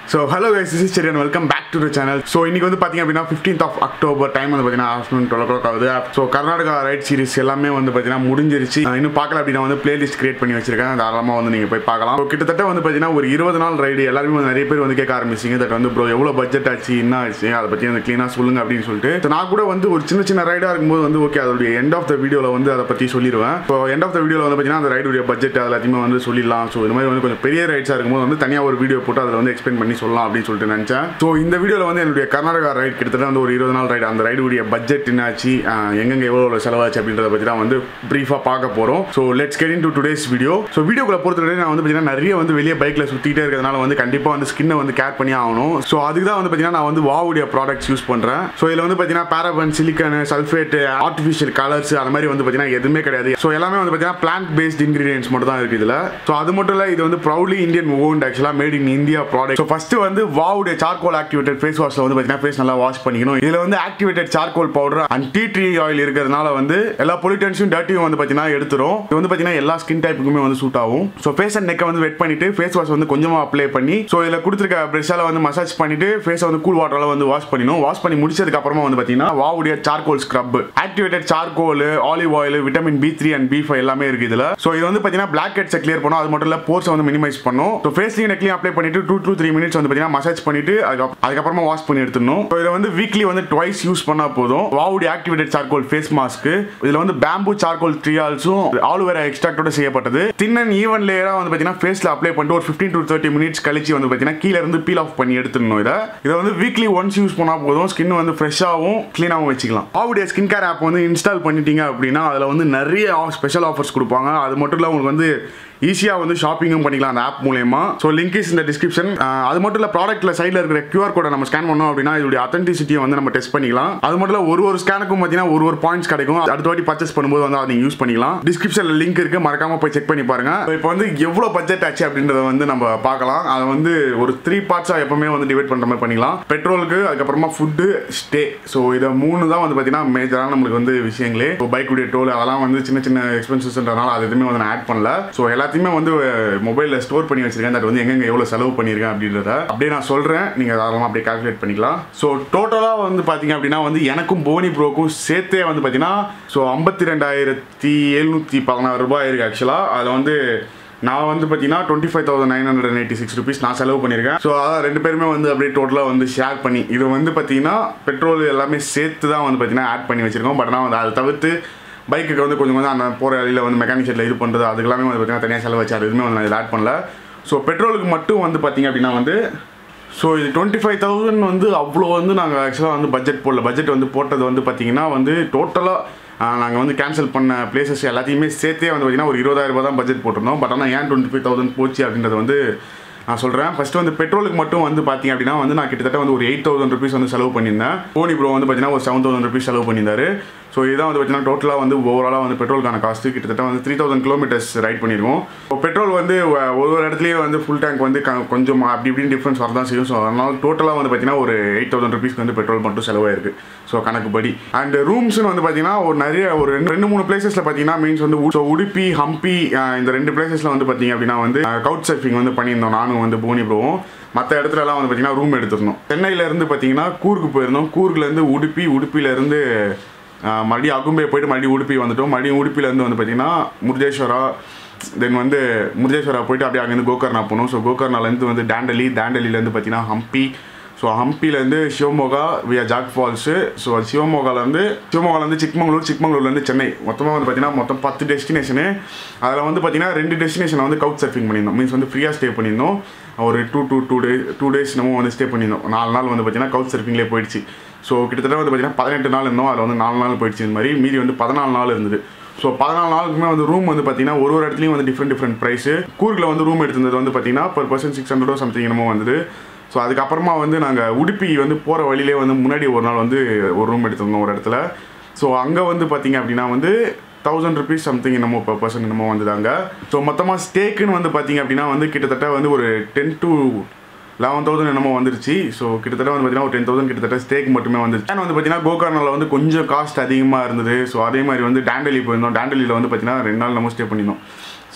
so hello guys is சரி welcome back to the channel so இன்னைக்கு வந்து பார்த்தீங்க அப்படின்னா ஃபிஃப்டீன்த் ஆஃப் அக்டோபர் டைம் வந்து பார்த்தீங்கன்னா ஆஃப்டர்நூன் டுவெல் ஓ கிளாக் ஆகுது ஸோ கர்நாடகா ரைட் சீரிஸ் எல்லாமே வந்து பார்த்தீங்கன்னா முடிஞ்சிருச்சு நான் இன்னும் பார்க்கல அப்படின்னா வந்து பிளேலிஸ்ட் கிரியேட் பண்ணி வச்சிருக்கேன் தாராளமாக வந்து நீங்கள் போய் பார்க்கலாம் ஸோ கிட்டத்தட்ட வந்து பார்த்தீங்கன்னா ஒரு இருபது நாள் ரைடு எல்லாருமே வந்து நிறைய பேர் வந்து கேட்க ஆரம்பிச்சிங்க தட் வந்து ப்ரோ எவ்வளோ பட்ஜெட் ஆச்சு என்ன ஆச்சு அதை பற்றி வந்து க்ளீனாக சொல்லுங்க அப்படின்னு சொல்லிட்டு So, நான் கூட வந்து ஒரு சின்ன சின்ன ரைடாக இருக்கும்போது வந்து ஓகே அதோடைய எண்ட் ஆஃப் த வீடியோவில் வந்து அதை பற்றி சொல்லிடுவேன் ஸோ எண்ட் ஆஃப் த வீடியோவில் வந்து பார்த்தீங்கன்னா அந்த ரைடுடைய பட்ஜெட் எல்லாத்தையுமே வந்து சொல்லிடலாம் ஸோ இது மாதிரி வந்து கொஞ்சம் பெரிய ரைட்ஸாக இருக்கும்போது வந்து தனியாக ஒரு வீடியோ போட்டு அதில் வந்து எக்ஸ்பிளைன் பண்ணி சொல்லலாம் அப்படின்னு சொல்லிட்டு நினச்சேன் ஸோ இந்த வீடியோவில் வந்து என்னுடைய கர்நாடகா ரைட் கிட்டத்தட்ட வந்து ஒரு இருபது நாள் ரைடு அந்த ரைடுடைய பட்ஜெட் என்னாச்சு ஆஹ் எங்கெங்க எவ்வளோ செலவாச்சு அப்படின்றத பற்றி தான் வந்து ப்ரீஃபாக பார்க்க போகிறோம் so let's get into today's video so வீடியோக்குள்ள பொறுத்தவரை நான் வந்து பார்த்தீங்கன்னா நிறைய வந்து வெளியே பைக்கில் சுற்றிட்டே இருக்கிறதுனால வந்து கண்டிப்பாக வந்து ஸ்கின்னை வந்து கேர் பண்ணி ஆகணும் ஸோ அதுக்கு தான் வந்து பார்த்தீங்கன்னா நான் வந்து வாவுடைய ப்ராடக்ட்ஸ் யூஸ் பண்ணுறேன் ஸோ இதில் வந்து பார்த்தீங்கன்னா paraben silicone sulphate artificial colours அந்த மாதிரி வந்து பார்த்தீங்கன்னா எதுவுமே கிடையாது ஸோ எல்லாமே வந்து பார்த்தீங்கன்னா பிளான்ட் பேஸ்ட் இன்கிரீடியன்ஸ் மட்டும் தான் இருக்குது இதில் ஸோ அது மட்டும் இல்லை இது வந்து ப்ரௌட்லி இந்தியன் ஓன்ட் ஆக்சுவலாக made in India product so first வந்து வாவுடைய சார்கோல் ஆக்டிவேட்டட் ஃபேஸ் வாஷில் வந்து பார்த்தீங்கன்னா ஃபேஸ் நல்லா வாஷ் பண்ணிக்கணும் இதில் வந்து activated charcoal powder and tea tree oil இருக்கிறதுனால வந்து எல்லா பொலிட்டன்ஸும் டர்ட்டியும் வந்து பார்த்தீங்கன்னா எடுத்துரும் இது வந்து பார்த்தீங்கன்னா எல்லா ஸ்கின் டைப்புக்குமே வந்து சூட் ஆகும் ஸோ ஃபேஸ் அண்ட் நெக்கை வந்து வெட் பண்ணிட்டு ஃபேஸ் வாஷ் வந்து கொஞ்சமாக அப்ளை பண்ணி ஸோ இதில் கொடுத்துருக்க ப்ரெஷ்ஷால் வந்து மசாஜ் பண்ணிட்டு ஃபேஸை வந்து கூல் வாட்டரால் வந்து வாஷ் பண்ணிடணும் வாஷ் பண்ணி முடிச்சதுக்கு அப்புறமா வந்து பார்த்தீங்கன்னா வாவுடைய charcoal scrub activated charcoal olive oil vitamin B three and B five எல்லாமே இருக்கு இதில் ஸோ இது வந்து பார்த்தீங்கன்னா பிளாக் ஹெட்ஸை கிளியர் பண்ணும் அது மட்டும் இல்லை போர்ஸை வந்து மினிமைஸ் பண்ணும் ஸோ ஃபேஸ்லையும் நெக்லையும் அப்ளை பண்ணிட்டு டூ டூ த்ரீ மினிட்ஸ் வந்து பார்த்தீங்கன்னா மசாஜ் பண்ணிட்டு அதுக்கு அதுக்கப்புறமா வாஷ் பண்ணி எடுத்துடணும் ஸோ இதை வந்து வீக்லி வந்து ட்வைஸ் யூஸ் பண்ணா போதும் வாவுடைய ஆக்டிவேட்டட் சார்கோல் ஃபேஸ் மாஸ்க் இதில் வந்து பேம்பூ சார்கோல் ட்ரியால்ஸும் ஆலுவேரா எக்ஸ்ட்ராக்டோட செய்யப்பட்டது தின் அண்ட் ஈவன் லேயராக வந்து பார்த்தீங்கன்னா ஃபேஸில் அப்ளை பண்ணிட்டு ஒரு ஃபிஃப்டீன் டு தேர்ட்டி மினிட்ஸ் கழிச்சு வந்து பார்த்தீங்கன்னா கீழே இருந்து பீல் ஆஃப் பண்ணி எடுத்துடணும் இதை இதை வந்து வீக்லி ஒன்ஸ் யூஸ் பண்ணால் போதும் ஸ்கின் வந்து ஃப்ரெஷ்ஷாகவும் க்ளீனாகவும் வச்சுக்கலாம் ஆவுடைய ஸ்கின் கேர் ஆப் வந்து இன்ஸ்டால் பண்ணிட்டீங்க அப்படின்னா அதில் வந்து நிறைய ஸ்பெஷல் ஆஃபர்ஸ் கொடுப்பாங்க அது மட்டும் இல்லை உங்களுக்கு வந்து ஈஸியாக வந்து ஷாப்பிங்கும் பண்ணிக்கலாம் அந்த ஆப் மூலயமா ஸோ லிங்க் இஸ் இந்த டிஸ்கிரிப்ஷன் அது மட்டும் இல்லை ப்ராடக்ட்டில் சைடில் இருக்கிற கியூஆர் கோடை நம்ம ஸ்கேன் பண்ணோம் அப்படின்னா இதோடைய அத்தன்டிசிட்டியை வந்து நம்ம டெஸ்ட் பண்ணிக்கலாம் அது மட்டும் இல்லை ஒரு ஒரு ஸ்கேனுக்கும் பார்த்தீங்கன்னா ஒரு ஒரு பாயிண்ட்ஸ் கிடைக்கும் அடுத்த வாட்டி பர்ச்சேஸ் பண்ணும்போது வந்து அதை நீங்கள் யூஸ் பண்ணிக்கலாம் டிஸ்கிரிப்ஷனில் லிங்க் இருக்குது மறக்காமல் போய் செக் பண்ணி பாருங்க இப்போ வந்து எவ்வளோ பட்ஜெட் ஆச்சு அப்படின்றத வந்து நம்ம பார்க்கலாம் அதை வந்து ஒரு த்ரீ பார்ட்ஸாக எப்பவுமே வந்து டிவைட் பண்ணுற மாதிரி பண்ணிக்கலாம் பெட்ரோலுக்கு அதுக்கப்புறமா ஃபுட்டு ஸ்டே ஸோ இதை மூணு தான் வந்து பார்த்தீங்கன்னா மேஜரான நம்மளுக்கு வந்து விஷயங்களே இப்போ பைக்குடைய டோல் அதெல்லாம் வந்து சின்ன சின்ன எக்ஸ்பென்சஸ்ன்றனால அது எதுவுமே வந்து நான் ஆட் பண்ணல ஸோ எல்லாத்தையுமே வந்து மொபைலில் ஸ்டோர் பண்ணி வச்சிருக்கேன் தட் வந்து எங்கெங்க எவ்வளோ செலவு பண்ணியிருக்கேன் அப்படின்றத அப்படியே நான் சொல்கிறேன் நீங்கள் தாராளமாக அப்படியே கால்குலேட் பண்ணிக்கலாம் ஸோ டோட்டலாக வந்து பார்த்தீங்க அப்படின்னா வந்து எனக்கும் போனி ப்ரோக்கும் சேர்த்தே வந்து பார்த்தீங்கன்னா ஸோ ஐம்பத்தி ரெண்டாயிரத்தி எழுநூற்றி பதினாறு ரூபாய் இருக்குது ஆக்சுவலாக அதில் வந்து நான் வந்து பார்த்தீங்கன்னா twenty five thousand nine hundred eighty six rupees நான் செலவு பண்ணியிருக்கேன் ஸோ அதான் ரெண்டு பேருமே வந்து அப்படியே டோட்டலாக வந்து ஷேர் பண்ணி இது வந்து பார்த்தீங்கன்னா பெட்ரோல் எல்லாமே சேர்த்து தான் வந்து பார்த்தீங்கன்னா ஆட் பண்ணி வச்சிருக்கோம் பட் ஆனால் வந்து அதை தவிர்த்து பைக்குக்கு வந்து கொஞ்சம் கொஞ்சம் அந்த போகிற வழியில் வந்து மெக்கானிக் ஷெட்டில் இது பண்ணுறது அதுக்கெல்லாமே வந்து பார்த்தீங்கன்னா தனியாக செலவு வச்சு அது எதுவுமே வந்து நான் இதில் ஆட் பண்ணல ஸோ பெட்ரோலுக்கு மட்டும் வந்து பார்த்தீங்க அப்படின்னா வந்து ஸோ இது டுவெண்ட்டி ஃபைவ் தௌசண்ட் வந்து அவ்வளோ வந்து நாங்கள் ஆக்சுவலாக வந்து பட்ஜெட் போடல பட்ஜெட் வந்து போட்டது வந்து பார்த்தீங்கன்னா வந்து டோட்டலாக நாங்கள் வந்து கேன்சல் பண்ண பிளேசஸ் எல்லாத்தையுமே சேர்த்தே வந்து பார்த்தீங்கன்னா ஒரு இருபதாயிரம் ரூபாய் தான் பட்ஜெட் போட்டிருந்தோம் பட் ஆனால் ஏன் டுவெண்ட்டி ஃபைவ் தௌசண்ட் போச்சு அப்படின்றது வந்து நான் சொல்கிறேன் ஃபஸ்ட்டு வந்து பெட்ரோலுக்கு மட்டும் வந்து பார்த்தீங்க அப்படின்னா வந்து நான் கிட்டத்தட்ட வந்து ஒரு எயிட் தௌசண்ட் ருபீஸ் வந்து செலவு பண்ணியிருந்தேன் போனி ப்ரோ வந்து பார்த்தீங்கன்னா ஒரு செவன் தௌசண்ட் ருபீஸ் செலவு பண்ணியிருந்தாரு ஸோ இதான் வந்து பார்த்தீங்கன்னா டோட்டலாக வந்து ஓவராலாக வந்து பெட்ரோலுக்கான காஸ்ட்டு கிட்டத்தட்ட வந்து த்ரீ தௌசண்ட் கிலோமீட்டர்ஸ் ரைட் பண்ணியிருக்கோம் இப்போ பெட்ரோல் வந்து ஒ- ஒரு ஒரு இடத்துலையும் வந்து ஃபுல் டேங்க் வந்து க- கொஞ்சம் அப்படி இப்படின்னு டிஃப்ரென்ஸ் வரதான் செய்யும் ஸோ அதனால் டோட்டலாக வந்து பார்த்தீங்கன்னா ஒரு எயிட் தௌசண்ட் ருபீஸ்க்கு வந்து பெட்ரோல் மட்டும் செலவாயிருக்கு ஸோ கணக்குப்படி அண்ட் ரூம்ஸ்னு வந்து பார்த்தீங்கன்னா ஒரு நிறைய ஒரு ரெண்டு ரெண்டு மூணு பிளேசஸில் பார்த்தீங்கன்னா மீன்ஸ் வந்து உ- so உடுப்பி ஹம்பி அஹ் இந்த ரெண்டு பிளேசஸில் வந்து பார்த்தீங்க அப்படின்னா வந்து கவுட் சர்ஃபிங் வந்து பண்ணியிருந்தோம் நானும் வந்து போனி ப்ரோவும் மற்ற இடத்துலலாம் வந்து பார்த்தீங்கன்னா ரூம் எடுத்திருந்தோம் சென்னையிலேருந்து பார்த்தீங்கன்னா கூர்க்கு போயிருந்தோம் கூர்க்குலேருந்து உடுப்பி உடுப்பிலேருந்து ஆஹ் மறுபடியும் அகும்பே போயிட்டு மறுபடியும் உடுப்பி வந்துட்டோம் மறுபடியும் உடுப்பிலேருந்து வந்து பார்த்தீங்கன்னா முருதேஸ்வரா தென் வந்து முருதேஸ்வரா போயிட்டு அப்படியே அங்கேருந்து கோகர்ணா போனோம் ஸோ கோகர்ணாலேருந்து வந்து டேண்டலி டேண்டலிலேருந்து பார்த்தீங்கன்னா ஹம்பி ஸோ ஹம்பிலேருந்து Shivamogga via Jog falls so சிவமோகாலேருந்து சிவமோகாலேருந்து சிக்மங்களூர் சிக்மங்களூர்லேருந்து சென்னை மொத்தமாக வந்து பார்த்தீங்கன்னா மொத்தம் பத்து டெஸ்டினேஷனு அதில் வந்து பார்த்தீங்கன்னா ரெண்டு டெஸ்டினேஷனை வந்து கவுட் சர்ஃபிங் பண்ணியிருந்தோம் மீன்ஸ் வந்து ஃப்ரீயாக ஸ்டே பண்ணியிருந்தோம் ஒரு two two two day two days நம்ம வந்து ஸ்டே பண்ணியிருந்தோம் நாலு நாள் வந்து பார்த்தீங்கன்னா கவுட் சர்ஃபிங்லேயே போயிடுச்சு ஸோ கிட்டத்தட்ட வந்து பார்த்தீங்கன்னா பதினெட்டு நாள் இருந்தோம் அதில் வந்து நாலு நாள் போயிடுச்சு இந்த மாதிரி மீதி வந்து பதினாலு நாள் இருந்தது ஸோ பதினாலு நாளுக்குமே வந்து ரூம் வந்து பார்த்தீங்கன்னா ஒரு ஒரு இடத்துலையும் வந்து டிஃப்ரெண்ட் டிஃப்ரெண்ட் ப்ரைஸு கூர்க்கில் வந்து ரூம் எடுத்திருந்தது வந்து பார்த்தீங்கன்னா பர் பர்சன் சிக்ஸ் ஹண்ட்ரடோ சம்திங் என்னமோ வந்தது ஸோ அதுக்கப்புறமா வந்து நாங்கள் உடுப்பி வந்து போகிற வழியிலே வந்து முன்னாடி ஒரு நாள் வந்து ஒரு ரூம் எடுத்திருந்தோம் ஒரு இடத்துல ஸோ அங்கே வந்து பார்த்தீங்க அப்படின்னா வந்து தௌசண்ட் ருபீஸ் சம்திங் என்னமோ பர் பர்சன் என்னமோ வந்ததாங்க ஸோ மொத்தமாக ஸ்டேக்குன்னு வந்து பார்த்தீங்க அப்படின்னா வந்து கிட்டத்தட்ட வந்து ஒரு டென் டு லெவன் தௌசண்ட் என்னமோ வந்துருச்சு ஸோ கிட்டத்தட்ட வந்து பார்த்தீங்கன்னா ஒரு டென் தௌசண்ட் கிட்டத்தட்ட ஸ்டேக் மட்டுமே வந்துருச்சு அண்ட் வந்து பார்த்தீங்கன்னா கோகர்னால வந்து கொஞ்சம் காஸ்ட் அதிகமாக இருந்தது ஸோ அதே மாதிரி வந்து டேண்டலி போயிருந்தோம் டேண்டலியில் வந்து பார்த்தீங்கன்னா ரெண்டு நாள் நம்ம ஸ்டே பண்ணியிருந்தோம் ஸோ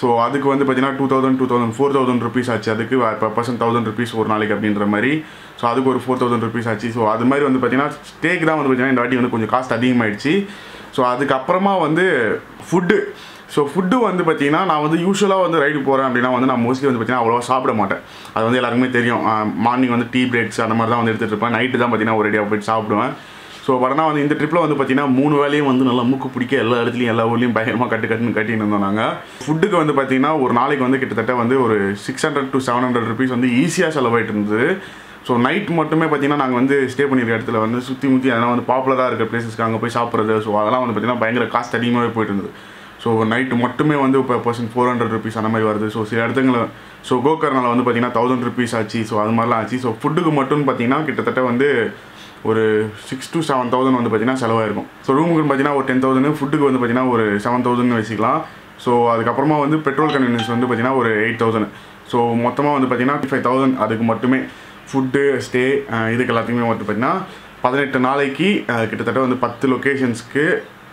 ஸோ அதுக்கு வந்து பார்த்தீங்கன்னா two thousand two thousand four thousand rupees ஆச்சு அதுக்கு பர் பர்சன் தௌசண்ட் ருபீஸ் ஒரு நாளைக்கு அப்படின்ற மாதிரி ஸோ அதுக்கு ஒரு ஃபோர் தௌசண்ட் ருபீஸ் ஆச்சு ஸோ அது மாதிரி வந்து பார்த்தீங்கன்னா ஸ்டேக் தான் வந்து பார்த்தீங்கன்னா இந்த வாட்டி வந்து கொஞ்சம் காஸ்ட் அதிகமாகிடுச்சு ஸோ அதுக்கப்புறமா வந்து ஃபுட்டு ஸோ ஃபுட்டு வந்து பார்த்தீங்கன்னா நான் வந்து யூஸ்வலாக வந்து ரைடு போகிறேன் அப்படின்னா வந்து நான் மோஸ்ட்லி வந்து பார்த்தீங்கன்னா அவ்வளோவா சாப்பிட மாட்டேன் அது வந்து எல்லாருக்குமே தெரியும் மார்னிங் வந்து டீ பிரேக்ஸ் அந்த மாதிரி தான் வந்து எடுத்துகிட்டு இருப்பேன் நைட்டு தான் பார்த்தீங்கன்னா ஒரு ரெடியாக போயிட்டு சாப்பிடுவேன் ஸோ பட் ஆனால் வந்து இந்த ட்ரிப்பில் வந்து பார்த்தீங்கன்னா மூணு வேலையும் வந்து நல்லா மூக்கு பிடிக்க எல்லா இடத்துலையும் எல்லா ஊர்லேயும் பயங்கரமாக கட்டு கட்டுன்னு கட்டின்னு இருந்தோம் நாங்கள் ஃபுட்டுக்கு வந்து பார்த்தீங்கன்னா ஒரு நாளைக்கு வந்து கிட்டத்தட்ட வந்து ஒரு six hundred to seven hundred rupees வந்து ஈஸியாக செலவாயிட்டு இருந்தது ஸோ நைட் மட்டுமே பார்த்தீங்கன்னா நாங்கள் வந்து ஸ்டே பண்ணியிருக்க இடத்துல வந்து சுற்றி முற்றி அதெல்லாம் வந்து பாப்புலராக இருக்க பிளேசஸ்க்கு அங்கே போய் சாப்பிட்றது ஸோ அதெல்லாம் வந்து பார்த்தீங்கன்னா பயங்கர காஸ்ட் அதிகமாகவே போயிட்டு இருந்தது ஸோ நைட்டு மட்டுமே வந்து இப்போ பர்சன் ஃபோர் ஹண்ட்ரட் ருபீஸ் அந்த மாதிரி வருது ஸோ சில இடத்துங்கள ஸோ கோகர்னால வந்து பார்த்தீங்கன்னா தௌசண்ட் ருபீஸ் ஆச்சு ஸோ அது மாதிரிலாம் ஆச்சு ஸோ ஃபுட்டுக்கு மட்டும் பார்த்தீங்கன்னா கிட்டத்தட்ட வந்து ஒரு சிக்ஸ் டு செவன் தௌசண்ட் வந்து பார்த்தீங்கன்னா செலவாயிருக்கும் ஸோ ரூமுக்கு பார்த்தீங்கன்னா ஒரு டென் தௌசண்ட் ஃபுட்டுக்கு வந்து பார்த்தீங்கன்னா ஒரு செவன் தௌசண்ட் வச்சுக்கலாம் ஸோ அதுக்கப்புறமா வந்து பெட்ரோல் கன்வீனியன்ஸ் வந்து பார்த்தீங்கன்னா ஒரு எயிட் தௌசண்ட் ஸோ மொத்தமாக வந்து பார்த்தீங்கன்னா ஃபைவ் தௌசண்ட் அதுக்கு மட்டுமே ஃபுட்டு ஸ்டே இதுக்கு எல்லாத்துக்குமே வந்து பார்த்தீங்கன்னா பதினெட்டு நாளைக்கு அஹ், கிட்டத்தட்ட வந்து பத்து லொக்கேஷன்ஸ்க்கு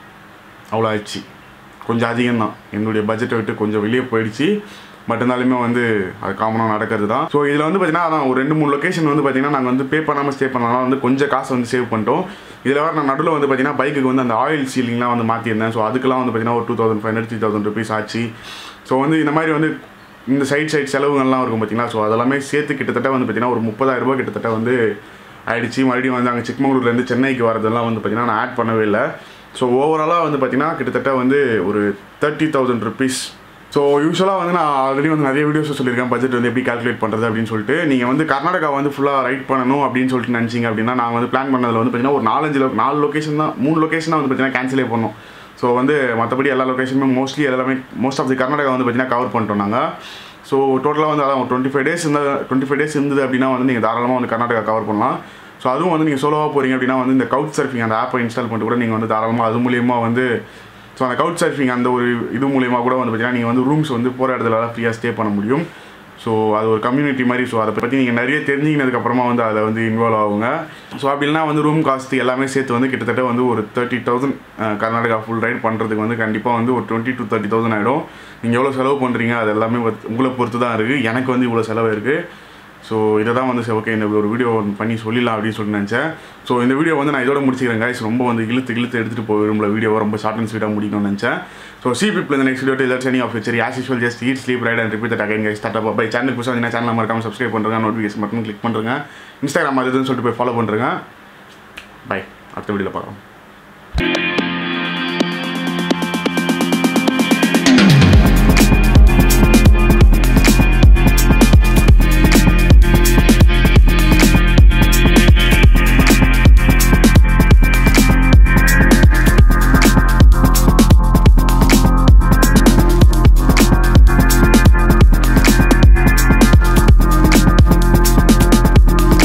அவ்வளோ ஆயிடுச்சு கொஞ்சம் அதிகம்தான் என்னுடைய பட்ஜெட்டை விட்டு கொஞ்சம் வெளியே போயிடுச்சு பட் இருந்தாலுமே வந்து அது காமனாக நடக்கிறது தான் ஸோ இதில் வந்து பார்த்தீங்கன்னா அதான் ஒரு ரெண்டு மூணு லொக்கேஷன் வந்து பார்த்தீங்கன்னா நாங்கள் வந்து பே பண்ணாமல் ஸ்டே பண்ணனால வந்து கொஞ்சம் காசு வந்து சேவ் பண்ணிட்டோம் இதில் வேறு நான் நடுவில் வந்து பார்த்தீங்கன்னா பைக்குக்கு வந்து அந்த ஆயில் சீலிங்லாம் வந்து மாற்றிருந்தேன் ஸோ அதுக்கெல்லாம் வந்து பார்த்தீங்கன்னா ஒரு two thousand five hundred three thousand rupees ஆச்சு ஸோ வந்து இந்த மாதிரி வந்து இந்த சைட் சைட் செலவுகள்லாம் இருக்கும் பார்த்தீங்களா ஸோ அதெல்லாமே சேர்த்து கிட்டத்தட்ட வந்து பார்த்தீங்கன்னா ஒரு முப்பதாயிரம் ரூபாய் கிட்டத்தட்ட வந்து ஆயிடுச்சு மறுபடியும் வந்து அங்கே சிக்மங்களூர்லேருந்து சென்னைக்கு வரதெல்லாம் வந்து பார்த்தீங்கன்னா நான் ஆட் பண்ணவே இல்லை ஸோ ஓவராலாக வந்து பார்த்தீங்கன்னா கிட்டத்தட்ட வந்து ஒரு தேர்ட்டி தௌசண்ட் ருபீஸ் ஸோ யூஸ்வலாக வந்து நான் ஆல்ரெடி வந்து நிறைய வீடியோஸ் சொல்லியிருக்கேன் பட்ஜெட் வந்து எப்படி கால்குலேட் பண்ணுறது அப்படின்னு சொல்லிட்டு நீங்கள் வந்து கர்நாடகா வந்து ஃபுல்லாக ரைட் பண்ணணும் அப்படின்னு சொல்லிட்டு நினச்சிங்க அப்படின்னா நான் வந்து பிளான் பண்ணதில் வந்து பார்த்தீங்கன்னா ஒரு நாலஞ்சு lo- நாலு லொக்கேஷன் தான் மூணு லொக்கேஷன் தான் வந்து பார்த்தீங்கன்னா கேன்சலே பண்ணோம் ஸோ வந்து மற்றபடி எல்லா லொக்கேஷனுமே மோஸ்ட்லி எல்லாமே மோஸ்ட் ஆஃப் தி கர்நாடகா வந்து பார்த்தீங்கன்னா கவர் பண்ணிட்டோம் நாங்கள் ஸோ டோட்டலாக வந்து அதான் ஒரு டுவெண்ட்டி ஃபைவ் டேஸ் இருந்தால் டுவெண்ட்டி ஃபைவ் டேஸ் இருந்தது அப்படின்னா வந்து நீங்கள் தாராளமாக வந்து கர்நாடகா கவர் பண்ணலாம் ஸோ அதுவும் வந்து நீங்கள் சோலோவாக போகிறீங்க அப்படின்னா வந்து இந்த கவுட் சர்ஃபிங் அந்த ஆப்பை இன்ஸ்டால் பண்ணிட்டு கூட நீங்கள் வந்து தாராளமாக அது மூலியமாக வந்து ஸோ அந்த கவுட் சர்ஃபிங் அந்த ஒரு இது மூலியமாக கூட வந்து பார்த்தீங்கன்னா நீங்கள் வந்து ரூம்ஸ் வந்து போகிற இடத்துல ஃப்ரீயாக ஸ்டே பண்ண முடியும் ஸோ அது ஒரு கம்யூனிட்டி மாதிரி ஸோ அதை பற்றி நீங்கள் நிறைய தெரிஞ்சிக்கினதுக்கப்புறமா வந்து அதை வந்து இன்வால்வ் ஆகுங்க ஸோ அப்படி இல்லைனா வந்து ரூம் காஸ்ட் எல்லாமே சேர்த்து வந்து கிட்டத்தட்ட வந்து ஒரு thirty thousand Karnataka full ride பண்ணுறதுக்கு வந்து கண்டிப்பாக வந்து ஒரு டுவெண்ட்டி டு தேர்ட்டி தௌசண்ட் ஆகிடும் நீங்கள் எவ்வளோ செலவு பண்ணுறீங்க அது எல்லாமே வந்து உங்களை பொறுத்து தான் இருக்குது எனக்கு வந்து இவ்வளோ செலவு இருக்குது ஸோ இதை தான் வந்து ஓகே இந்த ஒரு வீடியோ பண்ணி சொல்லிடலாம் அப்படின்னு சொல்லி நினச்சேன் ஸோ இந்த வீடியோ வந்து நான் இதோட முடிச்சுக்கிறேன் guys ரொம்ப வந்து இழுத்து இழுத்து எடுத்துகிட்டு போய் விரும்பல வீடியோ ரொம்ப ஷார்ட் அண்ட் ஸ்வீட்டாக முடிக்கணும்னு நினச்சேன் ஸோ சி பீப்பிள் இந்த நெக்ஸ்ட் வீடியோ இல்லை சனி ஆஃப் சரி as usual just eat sleep ride and repeat again guys start bye channel புதுசாக வந்து சேனல் மறக்காம சப்ஸ்கிரைப் பண்ணுறேங்க நோட்டிஃபிகேஷன் மட்டும் கிளிக் பண்ணுறேங்க இன்ஸ்டாகிராம் அது இதுன்னு சொல்லிட்டு போய் ஃபாலோ பண்ணுறேங்க பை அடுத்த வீடியோவில் பார்க்கலாம்